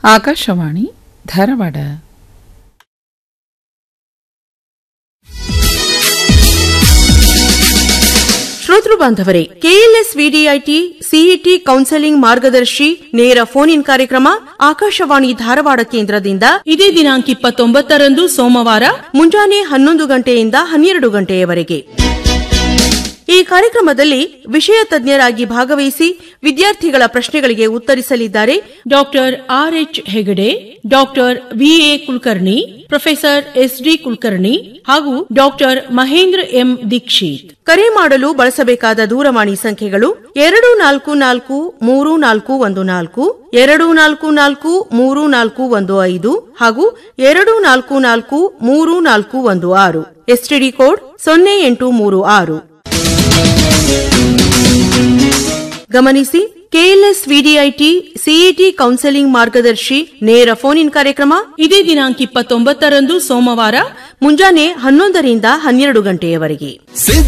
ಆಕಾಶವಾಣಿ ಧಾರವಾಡ ಶ್ರೋತೃ ಬಾಂಧವರೇ KLS VDIT CET counselling ಮಾರ್ಗದರ್ಶಿ ನೇರ ಫೋನ್ ಇನ್ ಕಾರ್ಯಕ್ರಮ ಆಕಾಶವಾಣಿ ಧಾರವಾಡ ಕೇಂದ್ರದಿಂದ ಇದೇ ದಿನಾಂಕ ಇಪ್ಪತ್ತೊಂಬತ್ತರಂದು ಸೋಮವಾರ ಮುಂಜಾನೆ ಹನ್ನೊಂದು ಗಂಟೆಯಿಂದ ಹನ್ನೆರಡು ಗಂಟೆಯವರೆಗೆ ಈ ಕಾರ್ಯಕ್ರಮದಲ್ಲಿ ವಿಷಯ ತಜ್ಞರಾಗಿ ಭಾಗವಹಿಸಿ ವಿದ್ಯಾರ್ಥಿಗಳ ಪ್ರಶ್ನೆಗಳಿಗೆ ಉತ್ತರಿಸಲಿದ್ದಾರೆ doctor R H Hegde doctor V A Kulkarni professor S D Kulkarni ಹಾಗೂ ಡಾಕ್ಟರ್ ಮಹೇಂದ್ರ ಎಂ ದೀಕ್ಷಿತ್ ಕರೆ ಮಾಡಲು ಬಳಸಬೇಕಾದ ದೂರವಾಣಿ ಸಂಖ್ಯೆಗಳು ಎರಡು ನಾಲ್ಕು ನಾಲ್ಕು ಮೂರು ನಾಲ್ಕು ಒಂದು ನಾಲ್ಕು ಎರಡು ನಾಲ್ಕು ನಾಲ್ಕು ಮೂರು ನಾಲ್ಕು ಒಂದು ಐದು ಹಾಗೂ ಎರಡು ನಾಲ್ಕು ನಾಲ್ಕು ಮೂರು ನಾಲ್ಕು ಒಂದು ಆರು ಎಸ್ಟಿಡಿ ಕೋಡ್ ಸೊನ್ನೆ ಎಂಟು ಮೂರು ಆರು ಗಮನಿಸಿ ಕೆಎಲ್ಎಸ್ ವಿಡಿಐಟಿ ಸಿಇಟಿ ಕೌನ್ಸೆಲಿಂಗ್ ಮಾರ್ಗದರ್ಶಿ ನೇರ ಫೋನ್ ಇನ್ ಕಾರ್ಯಕ್ರಮ ಇದೇ ದಿನಾಂಕ ಇಪ್ಪತ್ತೊಂಬತ್ತರಂದು ಸೋಮವಾರ ಮುಂಜಾನೆ ಹನ್ನೊಂದರಿಂದ ಹನ್ನೆರಡು ಗಂಟೆಯವರೆಗೆ